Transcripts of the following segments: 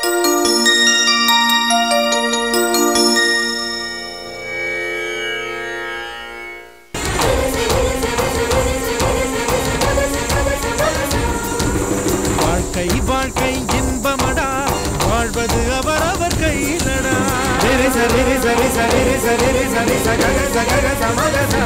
வாழ்க்கை வாழ்க்கை இன்பமடா வாழ்வது அவரவர் கையிலடா சரி சரி சரி சரி சரி சரி சகக சகக சமகசா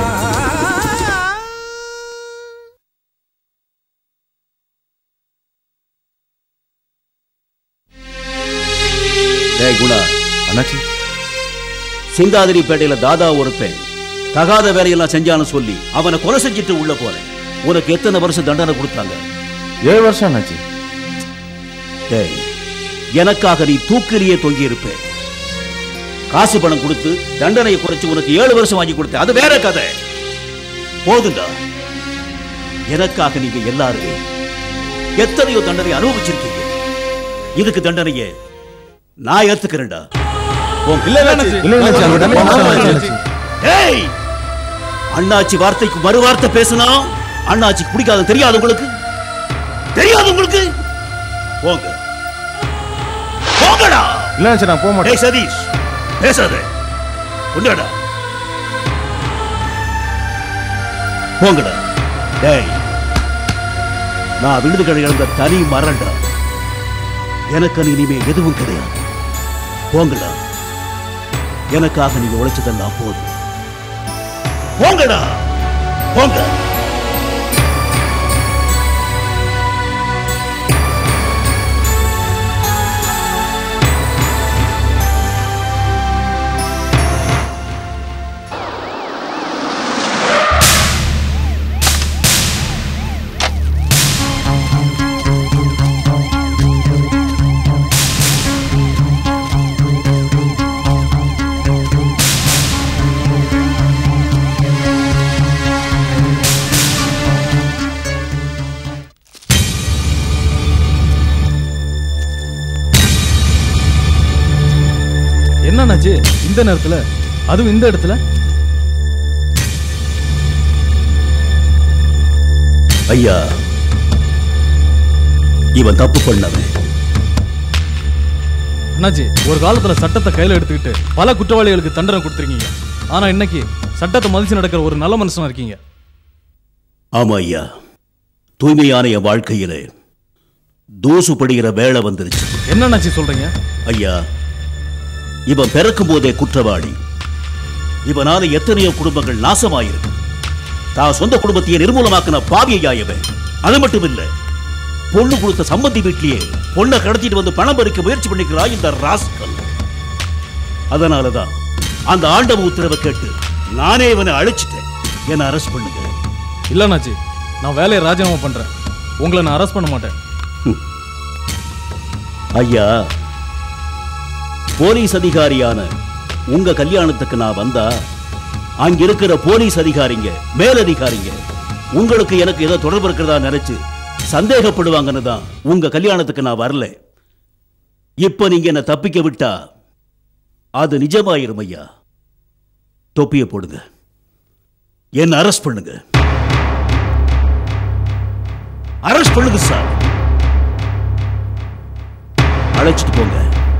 டேய் குணா அண்ணாச்சி சிந்தாதிரிப்பேட்டையில தாதா ஒருத்தன் தகாத வேலையெல்லாம் செஞ்சான்னு சொல்லி அவனை கொலை செஞ்சுட்டு உள்ள போறேன் உனக்கு எத்தனை வருஷம் தண்டனை கொடுத்தாங்க ஏழு வருஷம் அண்ணாச்சி டேய் எனக்காக நீ தூக்கிலேயே தொங்கி இருப்ப காசு பணம் கொடுத்து தண்டனையை குறைச்சு உனக்கு ஏழு வருஷம் வாங்கி கொடுத்தேன் அது வேற கதை போதுண்டா எனக்காக நீங்க எல்லாருமே எத்தனையோ தண்டனை அனுபவிச்சிருக்கீங்க இதுக்கு தண்டனையை நான் ஏத்துக்கிறேன்டா உன் இல்ல அண்ணாச்சி, அவர் தண்டனை வாங்கலாம் அண்ணாச்சி. ஏய் அண்ணாச்சி வார்த்தைக்கு மறு வார்த்தை பேசினா அண்ணாச்சிக்கு பிடிக்காது தெரியாது உங்களுக்கு தெரியாது உங்களுக்கு போங்க போங்கடா இல்ல அண்ணாச்சி நான் போக மாட்டேன் டேய் சதீஷ் பேசாத உண்டடா போங்கடா டேய் நான் விழுது கிடந்த தனி மரண்டா எனக்கு இனிமே எதுவும் கிடையாது போங்கடா எனக்காக நீங்க உழைச்சதெல்லாம் போதும் போங்கடா போங்க என்னண்ணாச்சு இந்த நேரத்துல அதுவும் இந்த இடத்துல ஐயா இவன் தப்பு பண்ணவன் அண்ணாச்சி ஒரு காலத்துல சட்டத்தை கையில எடுத்துக்கிட்டு பல குற்றவாளிகளுக்கு தண்டனை கொடுத்துருக்கீங்க ஆனா இன்னைக்கு சட்டத்தை மதிச்சு நடக்கிற ஒரு நல்ல மனுஷனா இருக்கீங்க ஆமா ஐயா தூய்மையான என் வாழ்க்கையிலே தூசு படுகிற வேலை வந்துருச்சு என்னண்ணாச்சி சொல்றீங்க ஐயா இவன் பிறக்கும் போதே குற்றவாளி இவனால எத்தனையோ குடும்பங்கள் நாசமாயிருக்கு தான் சொந்த குடும்பத்தையே நிர்மூலமாக்கின பாவியா இவன் அது மட்டும் இல்ல பொண்ணு கொடுத்த சம்பந்தி வீட்லயே பொண்ணை கடத்திட்டு வந்து பணம் பறிக்க முயற்சி பண்ணிக்கிறா இந்த ராஸ்கல் அதனாலதான் அந்த ஆண்டவ உத்தரவை கேட்டு நானே இவனை அழிச்சிட்டேன் என்ன அரெஸ்ட் பண்ணுங்க இல்ல அண்ணாச்சி நான் வேலையை ராஜினாமா பண்றேன் உங்களை நான் அரெஸ்ட் பண்ண மாட்டேன் ஐயா போலீஸ் அதிகாரியான உங்க கல்யாணத்துக்கு நான் வந்தா அங்க இருக்கிற போலீஸ் அதிகாரிங்க மேலதிகாரிங்க உங்களுக்கு எனக்கு ஏதோ தொடர்பு இருக்கிறதா நினைச்சு சந்தேகப்படுவாங்கன்னு தான் உங்க கல்யாணத்துக்கு நான் வரல இப்ப நீங்க என்ன தப்பிக்க விட்டா அது நிஜமாயிரும் ஐயா தொப்பிய போடுங்க என்ன அரெஸ்ட் பண்ணுங்க அரெஸ்ட் பண்ணுங்க சார் அழைச்சிட்டு போங்க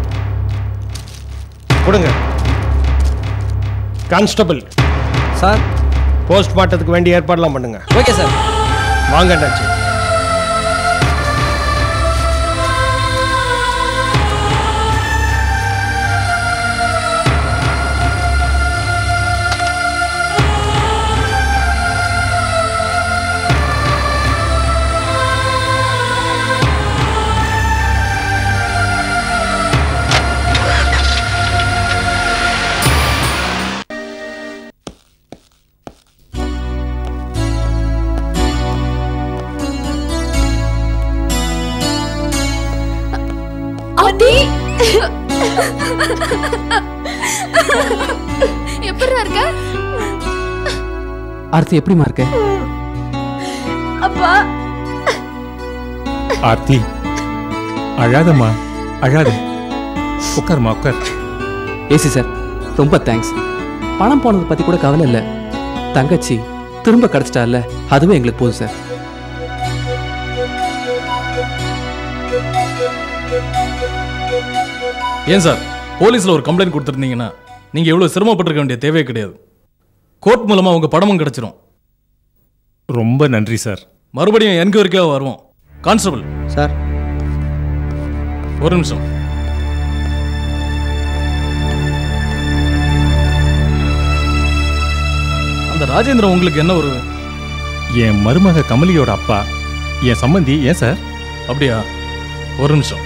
கொடுங்க கான்ஸ்டபிள் சார் போஸ்ட் மார்ட்டத்துக்கு வேண்டிய ஏற்பாடுலாம் பண்ணுங்க ஓகே சார் வாங்க அண்ணாச்சி அடி எப்படிடா இருக்க ஆர்த்தி எப்படிமா இருக்க அப்பா ஆர்த்தி அழாதம்மா அழாத உட்காருமா உட்கார் ஏசி சார் ரொம்ப தேங்க்ஸ் பணம் போனதை பத்தி கூட கவலை இல்லை தங்கச்சி திரும்ப கிடைச்சிட்டால அதுவே எங்களுக்கு போதும் சார் ஏன் சார் போலீஸ்ல ஒரு கம்ப்ளைண்ட் கொடுத்துருந்தீங்கன்னா நீங்க எவ்வளவு சிரமப்பட்டிருக்க வேண்டிய தேவையே கிடையாது கோர்ட் மூலமா உங்க படமும் கிடைச்சிரும் ரொம்ப நன்றி சார் மறுபடியும் என்கொயரிக்காக வருவோம் கான்ஸ்டபிள் சார் ஒரு நிமிஷம் அந்த ராஜேந்திரன் உங்களுக்கு என்ன ஒரு என் மருமக கமலியோட அப்பா என் சம்மந்தி ஏன் சார் அப்படியா ஒரு நிமிஷம்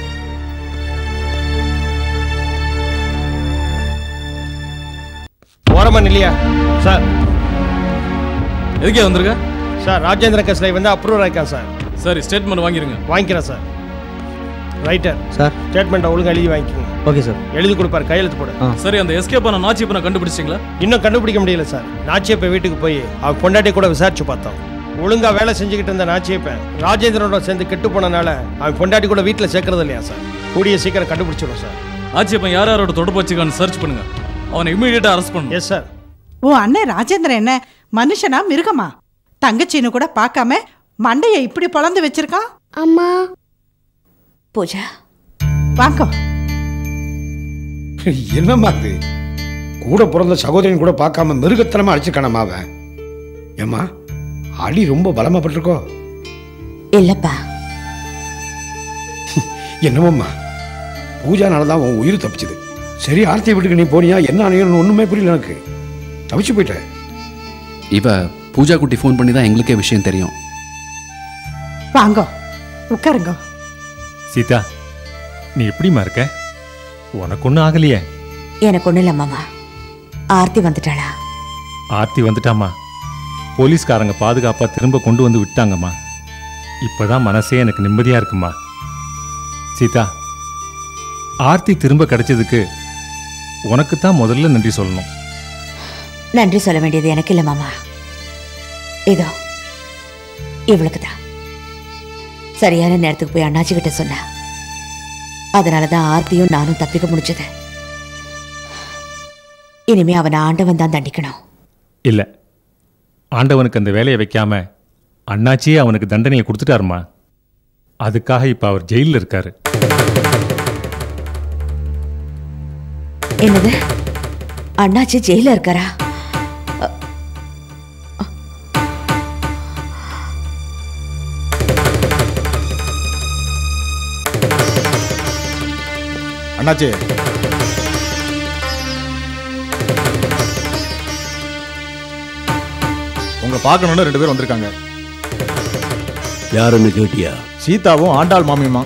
ஓரமா இல்லையா சார் எதுக்கே வந்திருக்க சார் ராஜேந்திர கஸ்லை வந்து அப்ரூவ் ஆயிருக்கான் சார் சரி ஸ்டேட்மெண்ட் வாங்கிருங்க வாங்கிக்கிறேன் சார் ரைட்டர் சார் ஸ்டேட்மெண்ட்டை ஒழுங்கா எழுதி வாங்கிக்கோங்க ஓகே சார் எழுதி கொடுப்பாரு கையெழுத்து போடு ஆ சரி அந்த எஸ்கேப் ஆன நாச்சிப்பனை கண்டுபிடிச்சிங்களா இன்னும் கண்டுபிடிக்க முடியல சார் நாச்சியப்ப வீட்டுக்கு போய் அவன் பொண்டாட்டி கூட விசாரிச்சு பார்த்தோம் ஒழுங்கா வேலை செஞ்சுக்கிட்டு இருந்த நாச்சியப்பன் ராஜேந்திரனோட சேர்ந்து கெட்டு போனனால அவன் பொண்டாட்டி கூட வீட்டில் சேர்க்கறது இல்லையா சார் கூடிய சீக்கிரம் கண்டுபிடிச்சிடும் சார் ஆச்சியப்பன் யார் யாரோட தொடர்பு வச்சுக்கான்னு சர்ச் பண்ணுங்க அவனை இமீடியட்டா அரெஸ்ட் பண்ணுங்க எஸ் சார் உன் அண்ணன் ராஜேந்திரன் என்ன மனுஷனா மிருகமா தங்கச்சின்னு கூட பார்க்காம மண்டைய இப்படி பொளந்து வச்சிருக்கான் அம்மா பூஜா வாங்க என்னம்மா இது கூட பிறந்த சகோதரன் கூட பார்க்காம மிருகத்தனமா அடிச்சுக்கானம்மா அவன் ஏம்மா அடி ரொம்ப பலமாப்பட்டிருக்கோ இல்லப்பா என்னமோம்மா பூஜானால தான் உன் உயிர் தப்பிச்சுது சரி ஆர்த்தி வீட்டுக்கு நீ போனியா என்ன ஆனியோன்னு ஒண்ணுமே புரியல எனக்கு தப்பிச்சு போயிட்ட இவ பூஜா குட்டி ஃபோன் பண்ணி தான் எங்களுக்கே விஷயம் தெரியும் வாங்க உட்காருங்க சீதா நீ எப்படிம்மா இருக்க உனக்கு ஒன்றும் ஆகலையே எனக்கு ஒண்ணு இல்ல மாமா ஆர்த்தி வந்துட்டாளா ஆர்த்தி வந்துட்டாம்மா போலீஸ்காரங்க பாதுகாப்பா திரும்ப கொண்டு வந்து விட்டாங்கம்மா இப்பதான் மனசே எனக்கு நிம்மதியா இருக்குமா சீதா ஆர்த்தி திரும்ப கிடைச்சதுக்கு உனக்கு தான் முதல்ல நன்றி சொல்லணும் நன்றி சொல்ல வேண்டியது எனக்கு இல்ல மாமா இதோ இவளுக்கு தான் சரியான நேரத்துக்கு போய் அண்ணாச்சி கிட்ட சொன்னா அதனாலதான் ஆர்த்தியும் நானும் தப்பிக்க முடிஞ்சது இனிமே அவனை ஆண்டவன் தான் தண்டிக்கணும் இல்ல ஆண்டவனுக்கு அந்த வேலையை வைக்காம அண்ணாச்சியே அவனுக்கு தண்டனையை கொடுத்துட்டாருமா அதுக்காக இப்ப அவர் ஜெயிலில் இருக்காரு என்னது அண்ணாச்சி ஜெயில இருக்காரா அண்ணாச்சி உங்களை பார்க்கணும்னு ரெண்டு பேர் வந்திருக்காங்க யாருன்னு கேட்டியா சீதாவும் ஆண்டாள் மாமியுமா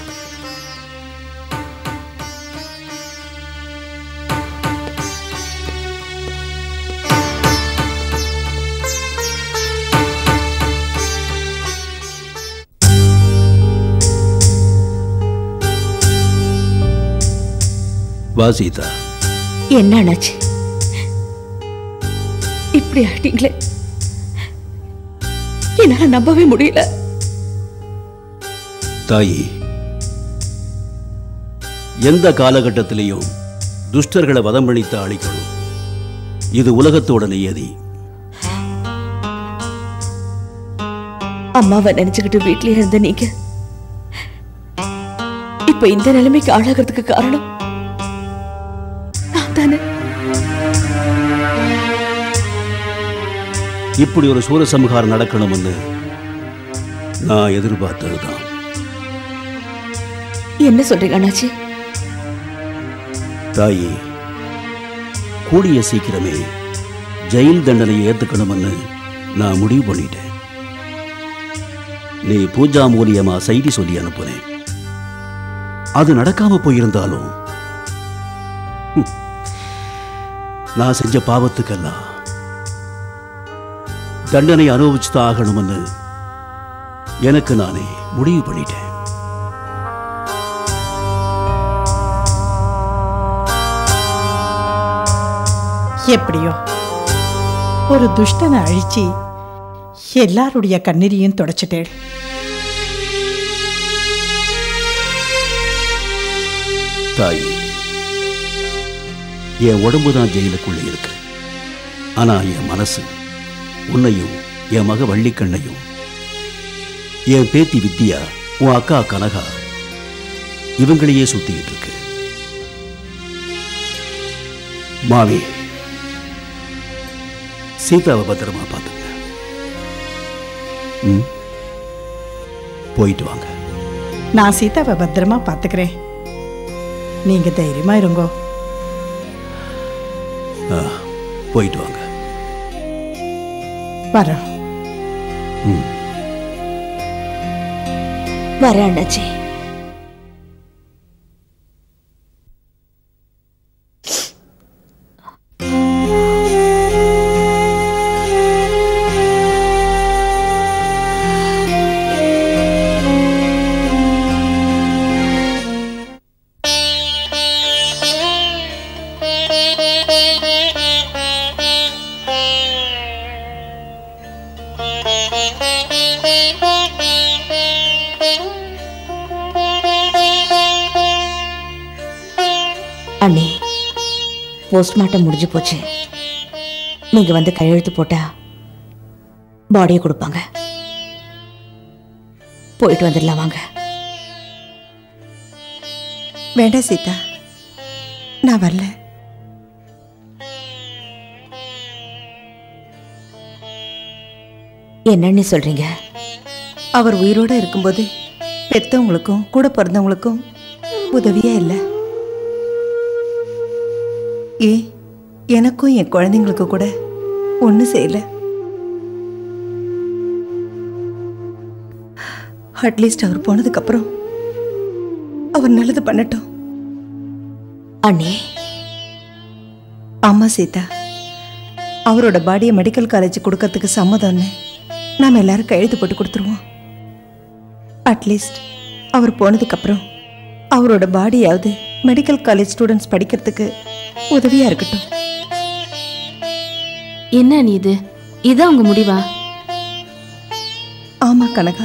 வா சீதா என்ன அண்ணாச்சி இப்படி ஆயிட்டீங்களே என்னால நம்பவே முடியல தாயி எந்த காலகட்டத்திலையும் துஷ்டர்களை வதமளித்து அழிக்கணும் இது உலகத்தோட நியதி அம்மாவை நினைச்சுக்கிட்டு வீட்லயே இருந்த நீங்க இப்ப இந்த நிலைமைக்கு ஆளாகிறதுக்கு காரணம் நான் தானே இப்படி ஒரு சூரசம்ஹாரம் நடக்கணும்னு நான் எதிர்பார்த்ததுதான் என்ன சொல்றீங்க அண்ணாச்சி தாயி கூடிய சீக்கிரமே ஜெயில் தண்டனையை ஏத்துக்கணும்னு நான் முடிவு பண்ணிட்டேன் நீ பூஜா மூலியமா செய்தி சொல்லி அனுப்புனேன் அது நடக்காம போயிருந்தாலும் ஹம், நான் செஞ்ச பாவத்துக்கெல்லாம் தண்டனை அனுபவிச்சுதான் ஆகணும்னு எனக்கு நானே முடிவு பண்ணிட்டேன் எப்படியோ ஒரு துஷ்டனை அழிச்சு எல்லாருடைய கண்ணீரையும் தொடச்சிட்டேள் தாய் என் உடம்பு தான் ஜெயிலுக்குள்ள இருக்கு ஆனா என் மனசு உன்னையும் என் மக வள்ளிக்கண்ணையும் என் பேத்தி வித்யா உன் அக்கா கனகா இவங்களையே சுத்திக்கிட்டு இருக்கு மாமி சீதாவை பத்திரமா பார்த்துங்க ம் போயிட்டு வாங்க நான் சீதாவை பத்திரமா பார்த்துக்கிறேன் நீங்க தைரியமா இருங்கோ ஆ, போயிட்டு வாங்க வரோம் ம் வரேன் அண்ணாச்சி அண்ணே போஸ்ட்மார்ட்டம் முடிஞ்சு போச்சு நீங்க வந்து கையெழுத்து போட்டா பாடியை கொடுப்பாங்க போயிட்டு வந்துடலாம் வாங்க வேண்டாம் சீதா நான் வரல என்னன்னு சொல்றீங்க அவர் உயிரோட இருக்கும்போது பெத்தவங்களுக்கும் கூட பிறந்தவங்களுக்கும் உதவியே இல்லை ஏ எனக்கும் என் குழந்தைங்களுக்கும் கூட ஒன்றும் செய்யல அட்லீஸ்ட் அவர் போனதுக்கப்புறம் அவர் நல்லது பண்ணட்டும் அண்ணே ஆமா சீதா அவரோட பாடியை மெடிக்கல் காலேஜ் கொடுக்கறதுக்கு சம்மதம்னு நாம் எல்லாரும் கையெழுத்து போட்டு கொடுத்துருவோம் அட்லீஸ்ட் அவர் போனதுக்கப்புறம் அவரோட பாடியாவது மெடிக்கல் காலேஜ் ஸ்டூடெண்ட்ஸ் படிக்கிறதுக்கு உதவியா இருக்கட்டும் என்ன நீ இது இதான் உங்க முடிவா ஆமா கனகா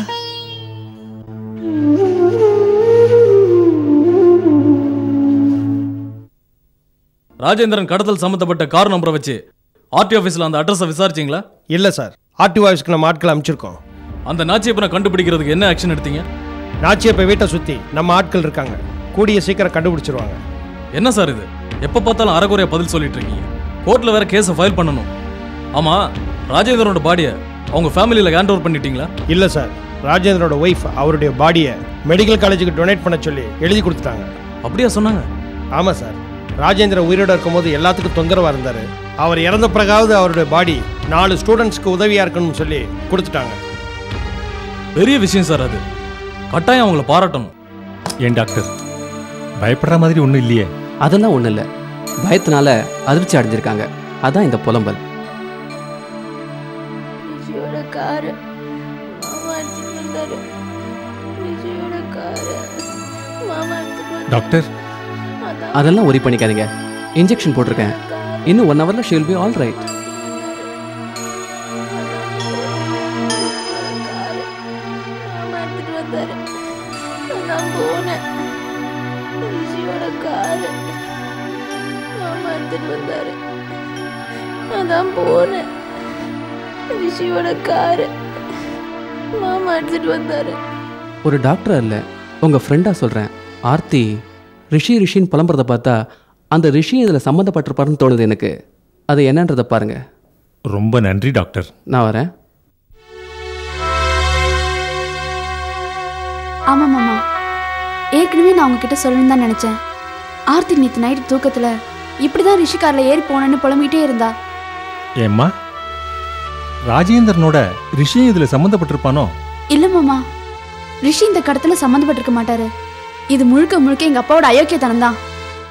ராஜேந்திரன் கடத்தல் சம்பந்தப்பட்ட கார் நம்பரை வச்சு ஆர்டி ஆஃபீஸில் அந்த அட்ரஸை விசாரிச்சிங்களா இல்லை சார் ஆர்டிஓ ஆஃபீஸ்க்கு நம்ம ஆட்களை அனுப்பிச்சிருக்கோம் அந்த நாச்சியப்பனை கண்டுபிடிக்கிறதுக்கு என்ன ஆக்ஷன் எடுத்தீங்க நாச்சியப்பை வீட்டை சுற்றி நம்ம ஆட்கள் இருக்காங்க கூடிய சீக்கிரம் கண்டுபிடிச்சிருவாங்க என்ன சார் இது எப்போ பார்த்தாலும் அரைக்குறையா பதில் சொல்லிட்டு இருக்கீங்க கோர்ட்டில் வேற கேஸை ஃபைல் பண்ணணும் ஆமா ராஜேந்திரனோட பாடியை அவங்க ஃபேமிலியில் ஹேண்ட் ஓவர் பண்ணிட்டீங்களா இல்லை சார் ராஜேந்திரோட ஒய்ஃப் அவருடைய பாடியை மெடிக்கல் காலேஜுக்கு டொனேட் பண்ண சொல்லி எழுதி கொடுத்துட்டாங்க அப்படியா சொன்னாங்க ஆமாம் சார் ராஜேந்திர உயிரோட இருக்கும்போது எல்லாத்துக்கும் தொந்தரவாக இருந்தார் அவர் இறந்த பிறகாவது அவருடைய பாடி நாலு ஸ்டூடெண்ட்ஸ்க்கு உதவியாக இருக்கணும்னு சொல்லி கொடுத்துட்டாங்க பெரிய விஷயம் சார் அது கட்டாயம் அவங்கள பாராட்டணும் ஏன் டாக்டர் பயப்படுற மாதிரி ஒன்றும் இல்லையே அதெல்லாம் ஒன்றும் இல்லை பயத்தினால அதிர்ச்சி அடைஞ்சிருக்காங்க அதான் இந்த புலம்பல் விஜயோட காரு மாமா எடுத்துட்டு வந்தாரு விஜயோட காரு மாமா எடுத்துட்டு வந்தாரு டாக்டர் அதெல்லாம் ஒரி பண்ணிக்காதீங்க இன்ஜெக்ஷன் போட்டிருக்கேன் இன்னும் ஒன் ஹவரில் ஷீல் பி ஆல் ரைட் மாமா எடுத்துட்டு வந்தாரு நான் போனேன் விஜயோட காரு மாமா எடுத்துட்டு வந்தாரு அதான் போனேன் விஜயோட காரு மாமா எடுத்துட்டு வந்தாரு ஒரு டாக்டரா இல்லை உங்கள் ஃப்ரெண்டாக சொல்கிறேன் ஆர்த்தி ரிஷி ரிஷின்னு புலம்புறத பார்த்தா அந்த ரிஷி இதில் சம்மந்தப்பட்டிருப்பாருன்னு தோணுது எனக்கு அது என்னன்றதை பாருங்க ரொம்ப நன்றி டாக்டர் நான் வரேன் ஆமா மாமா ஏற்கனவே நான் உங்ககிட்ட சொல்லணும்னு தான் நினைச்சேன் ஆர்த்தி நேற்று நைட்டு தூக்கத்துல இப்படிதான் ரிஷி கார்ல ஏறி போனேன்னு புலம்பிட்டே இருந்தா ஏம்மா ராஜேந்திரனோட ரிஷியும் இதில் சம்மந்தப்பட்டிருப்பானோ இல்ல மாமா ரிஷி இந்த கடத்துல சம்மந்தப்பட்டிருக்க மாட்டாரு இது முழுக்க முழுக்க எங்க அப்பாவோட அயோக்கியத்தனம் தான்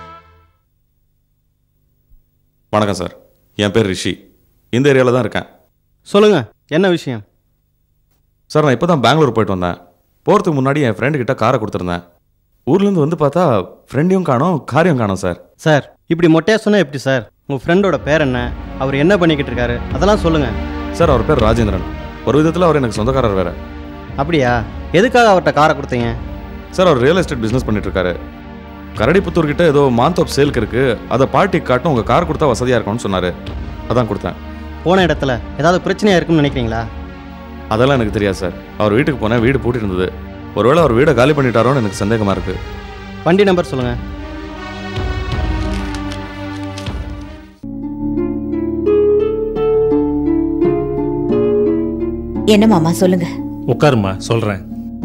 வணக்கம் சார் என் பேர் ரிஷி இந்த ஏரியாவில் தான் இருக்கேன் சொல்லுங்க என்ன விஷயம் சார் நான் இப்போ தான் பெங்களூர் போயிட்டு வந்தேன் போகிறதுக்கு முன்னாடி என் ஃப்ரெண்டு கிட்ட காரை கொடுத்துருந்தேன் ஊர்லேருந்து வந்து பார்த்தா ஃப்ரெண்டையும் காணோம் காரையும் காணோம் சார் சார் இப்படி மொட்டையா சொன்னா எப்படி சார் உங்க ஃப்ரெண்டோட பேர் என்ன அவர் என்ன பண்ணிக்கிட்டு இருக்காரு அதெல்லாம் சொல்லுங்க சார் அவர் பேர் ராஜேந்திரன் ஒரு விதத்தில் அவர் எனக்கு சொந்தக்காரர் வேற அப்படியா எதுக்காக அவர்கிட்ட காரை கொடுத்தீங்க சார் அவர் ரியல் எஸ்டேட் பிஸ்னஸ் பண்ணிட்டு இருக்காரு கரடிப்புத்தூர் கிட்ட ஏதோ மாந்தோப் சேலுக்கு இருக்கு அதை பார்ட்டிக்கு காட்டும் உங்கள் கார் கொடுத்தா வசதியாக இருக்கும்னு சொன்னார் அதான் கொடுத்தேன் போன இடத்துல ஏதாவது பிரச்சனையா இருக்குன்னு நினைக்கிறீங்களா அதெல்லாம் எனக்கு தெரியாது சார் அவர் வீட்டுக்கு போனேன் வீடு பூட்டி இருந்தது ஒருவேளை அவர் வீடை காலி பண்ணிட்டாரோன்னு எனக்கு சந்தேகமாக இருக்கு வண்டி நம்பர் சொல்லுங்கள் என்ன மாமா சொல்லுங்க உட்காருமா சொல்றேன்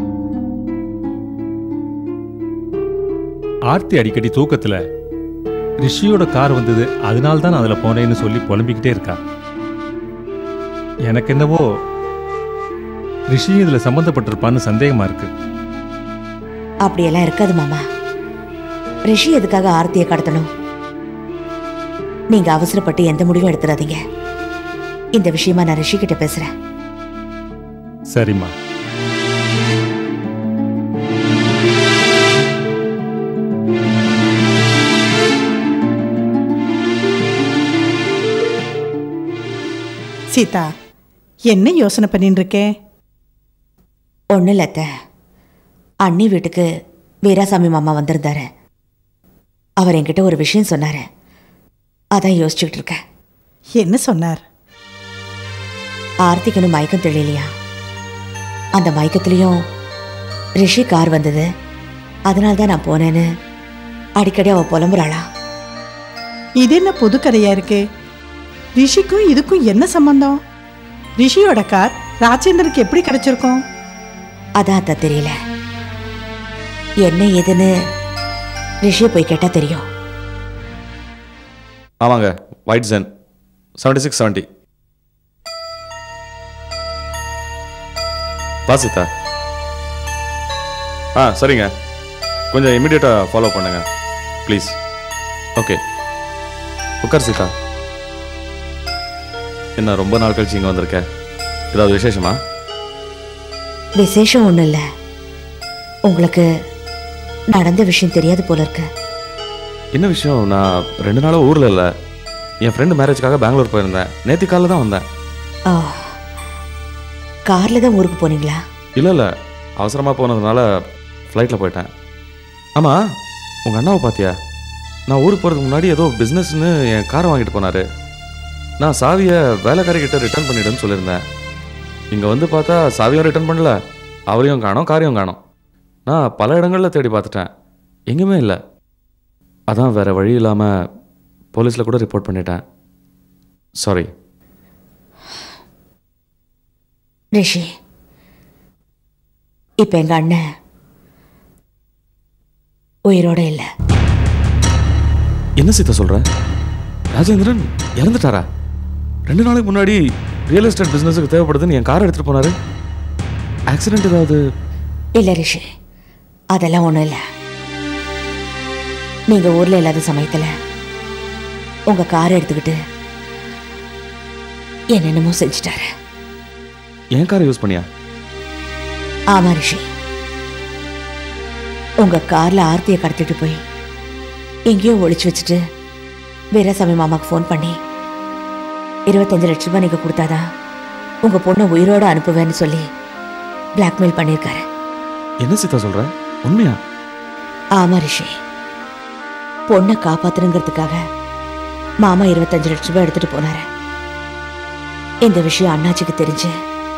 ஆர்த்தி அடிக்கடி தூக்கத்துல ரிஷியோட கார் வந்தது அதனால தான் நான் அதில் போனேன்னு சொல்லி புலம்பிக்கிட்டே இருக்கா எனக்கு என்னவோ ரிஷி இதில் சம்மந்தப்பட்டிருப்பான்னு சந்தேகமா இருக்கு அப்படியெல்லாம் இருக்காது மாமா ரிஷி எதுக்காக ஆர்த்தியை கடத்தணும் நீங்க அவசரப்பட்டு எந்த முடிவும் எடுத்துடாதீங்க இந்த விஷயமா நான் ரிஷி கிட்ட பேசுறேன் சரிம்மா சீதா என்ன யோசனை பண்ணிட்டு இருக்கேன் ஒன்றும் இல்லை அத்தை அண்ணி வீட்டுக்கு வீராசாமி மாமா வந்திருந்தாரு அவர் என்கிட்ட ஒரு விஷயம் சொன்னாரு அதான் யோசிச்சுக்கிட்டு இருக்கேன் என்ன சொன்னார் ஆர்த்திக்குன்னு மயக்கம் தெரியலையா அந்த மயக்கத்துலேயும் ரிஷி கார் வந்தது அதனால தான் நான் போனேன்னு அடிக்கடி அவ புலம்புறாளா இது என்ன புது கதையா இருக்கு ரிஷிக்கும் இதுக்கும் என்ன சம்பந்தம் ரிஷியோட கார் ராஜேந்தருக்கு எப்படி கிடைச்சிருக்கும் அதான் அத்தை தெரியல என்ன ஏதுன்னு ரிஷியை போய் கேட்டா தெரியும் ஆமாங்க white Zen seventy six seventy வாசித்தா ஆ சரிங்க கொஞ்சம் இமிடியேட்டாக ஃபாலோ பண்ணுங்க ப்ளீஸ் ஓகே உட்கார் சீதா என்ன ரொம்ப நாள் கழிச்சு இங்கே வந்திருக்க ஏதாவது விசேஷமா விசேஷம் ஒன்றும் இல்லை உங்களுக்கு நடந்த விஷயம் தெரியாது போல இருக்கு என்ன விஷயம் நான் ரெண்டு நாளாக ஊரில் இல்லை என் ஃப்ரெண்டு மேரேஜ்க்காக பெங்களூர் போயிருந்தேன் நேற்று காலைல தான் வந்தேன் ஆ கார்ல தான் ஊருக்கு போனீங்களா இல்லை இல்லை அவசரமாக போனதுனால ஃப்ளைட்டில் போயிட்டேன் ஆமாம் உங்கள் அண்ணாவை பார்த்தியா நான் ஊருக்கு போகிறதுக்கு முன்னாடி ஏதோ பிஸ்னஸ்னு என் காரை வாங்கிட்டு போனார் நான் சாவியை வேலைக்காரிக்கிட்ட ரிட்டர்ன் பண்ணிடுன்னு சொல்லியிருந்தேன் இங்கே வந்து பார்த்தா சாவியும் ரிட்டர்ன் பண்ணல அவரையும் காணோம் காரையும் காணோம் நான் பல இடங்களில் தேடி பார்த்துட்டேன் எங்கேயுமே இல்லை அதான் வேற வழி இல்லாமல் போலீஸில் கூட ரிப்போர்ட் பண்ணிட்டேன் சாரி ரிஷி இப்ப எங்க அண்ணன் உயிரோட இல்லை என்ன சீதா சொல்ற ராஜேந்திரன் இறந்துட்டாரா ரெண்டு நாளைக்கு முன்னாடி ரியல் எஸ்டேட் பிசினஸுக்கு தேவைப்படுதுன்னு என் கார் எடுத்துட்டு போனாரு ஆக்சிடென்ட் ஏதாவது இல்ல ரிஷி அதெல்லாம் ஒண்ணும் இல்ல நீங்க ஊர்ல இல்லாத சமயத்துல உங்க காரை எடுத்துக்கிட்டு என்னென்னமோ செஞ்சுட்டாரு என் காரை யூஸ் பண்ணியா ஆமா ரிஷி உங்க கார்ல ஆர்த்தியை கடத்திட்டு போய் எங்கேயோ ஒளிச்சு வச்சுட்டு வீரசாமி மாமாக்கு ஃபோன் பண்ணி இருபத்தஞ்சு லட்ச ரூபாய் நீங்க கொடுத்தாதான் உங்க பொண்ணை உயிரோட அனுப்புவேன்னு சொல்லி பிளாக்மெயில் பண்ணியிருக்காரு என்ன சீதா சொல்ற உண்மையா ஆமா ரிஷி பொண்ணை காப்பாத்தணுங்கிறதுக்காக மாமா இருபத்தஞ்சு லட்ச ரூபாய் எடுத்துட்டு போனாரு இந்த விஷயம் அண்ணாச்சிக்கு தெரிஞ்சு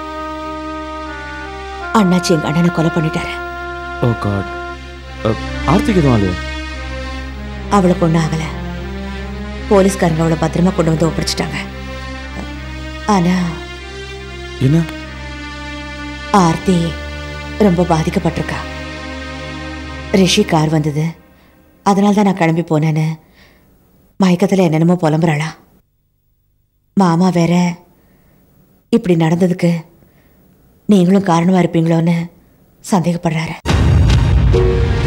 அண்ணாச்சி எங்க அண்ணனை கொலை பண்ணிட்டாரு ஓ காட் ஆர்த்திக் எதுவும் ஆலையா அவளுக்கு ஒன்றும் ஆகல போலீஸ்காரங்க அவளை பத்திரமா கொண்டு வந்து ஒப்படைச்சிட்டாங்க ஆனா என்ன ஆர்த்தி ரொம்ப பாதிக்கப்பட்டிருக்கா ரிஷி கார் வந்தது அதனால தான் நான் கிளம்பி போனேன்னு மயக்கத்தில் என்னென்னமோ புலம்புறாளா மாமா வேற இப்படி நடந்ததுக்கு நீங்களும் காரணமாக இருப்பீங்களோன்னு சந்தேகப்படுறாரு